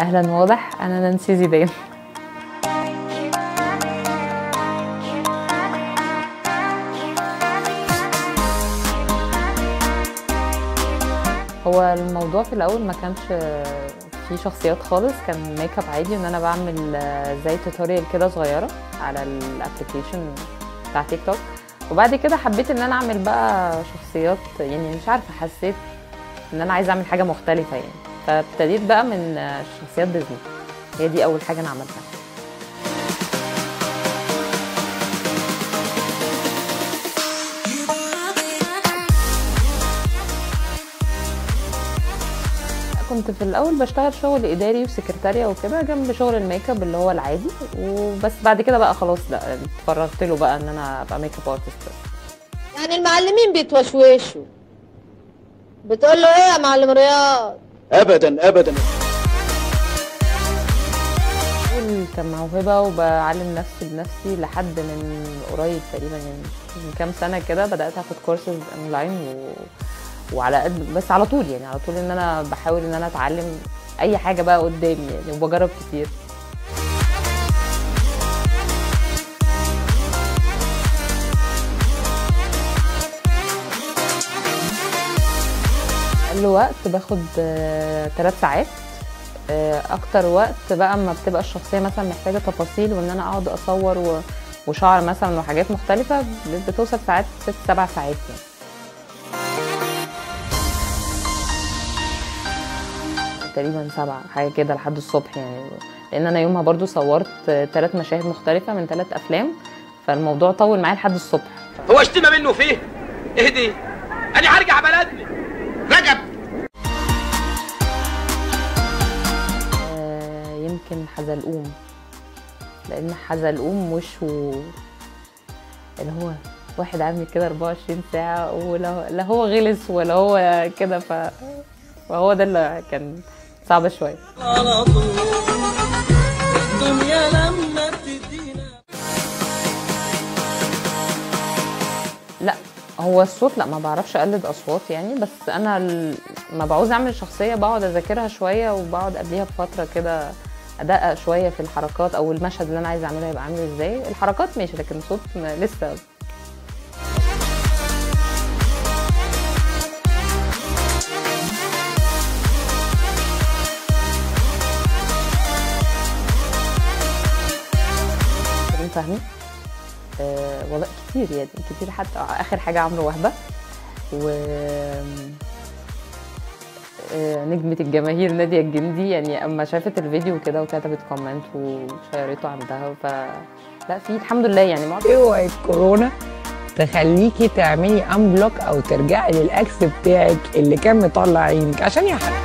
اهلا واضح انا نانسي زيدان هو الموضوع في الاول ما كانش فيه شخصيات خالص كان ميك اب عادي ان انا بعمل زي توتوريال كده صغيره على الابلكيشن بتاع تيك توك وبعد كده حبيت ان انا اعمل بقى شخصيات يعني مش عارفه حسيت ان انا عايزه اعمل حاجه مختلفه يعني فابتديت بقى من شخصيات ديزني هي دي اول حاجه انا عملتها كنت في الاول بشتغل شغل اداري وسكرتاريا وكده جنب شغل الميك اب اللي هو العادي وبس بعد كده بقى خلاص لا اتفرغت له بقى ان انا ابقى ميك اب ارتست يعني المعلمين بيتوشوشوا بتقول له ايه يا معلم رياض ابدا ابدا الاول كان موهبه وبعلم نفسي بنفسي لحد من قريب تقريبا يعني من كام سنه كده بدات اخد كورسز اونلاين و... وعلى قد بس على طول يعني على طول ان انا بحاول ان انا اتعلم اي حاجه بقى قدامي يعني وبجرب كتير اقل وقت باخد ثلاث ساعات اكتر وقت بقى اما بتبقى الشخصيه مثلا محتاجه تفاصيل وان انا اقعد اصور و... وشعر مثلا وحاجات مختلفه بتوصل ساعات ست سبع ساعات يعني تقريبا سبعة حاجة كده لحد الصبح يعني لأن أنا يومها برضو صورت ثلاث مشاهد مختلفة من ثلاث أفلام فالموضوع طول معايا لحد الصبح هو اشتمى منه فيه اهدي أنا هرجع بلدني رجب آه يمكن حزلقوم لأن حزلقوم وشه اللي هو واحد عامل كده 24 ساعة ولا لا هو غلس ولا هو كده ف فهو ده اللي كان صعب شويه على طول الدنيا لما بتدينا لا هو الصوت لا ما بعرفش اقلد اصوات يعني بس انا ما بعوز اعمل شخصيه بقعد اذاكرها شويه وبقعد قبليها بفتره كده ادقق شويه في الحركات او المشهد اللي انا عايزه اعمله يبقى عامل ازاي الحركات ماشي لكن الصوت لسه فهمي أه والله كتير يعني كتير حتى اخر حاجه عمرو وهبه و أه نجمة الجماهير نادية الجندي يعني اما شافت الفيديو كده وكتبت كومنت وشيرته عندها ف لا في الحمد لله يعني معظم اوعي الكورونا تخليكي تعملي ان بلوك او ترجعي للاكس بتاعك اللي كان مطلع عينك عشان يحرق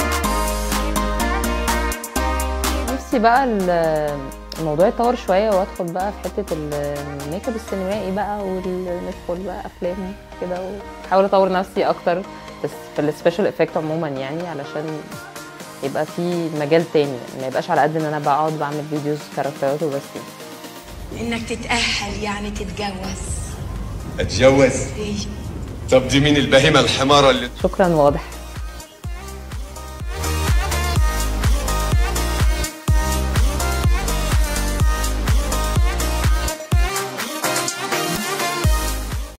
نفسي بقى الموضوع يتطور شويه وادخل بقى في حته الميك اب السينمائي بقى وندخل بقى افلام كده واحاول اطور نفسي اكتر بس في السبيشال افكت عموما يعني علشان يبقى في مجال تاني يعني ما يبقاش على قد ان انا بقعد بعمل فيديوز كاركترات وبس انك تتأهل يعني تتجوز اتجوز ايه طب دي مين البهيمه الحماره اللي شكرا واضح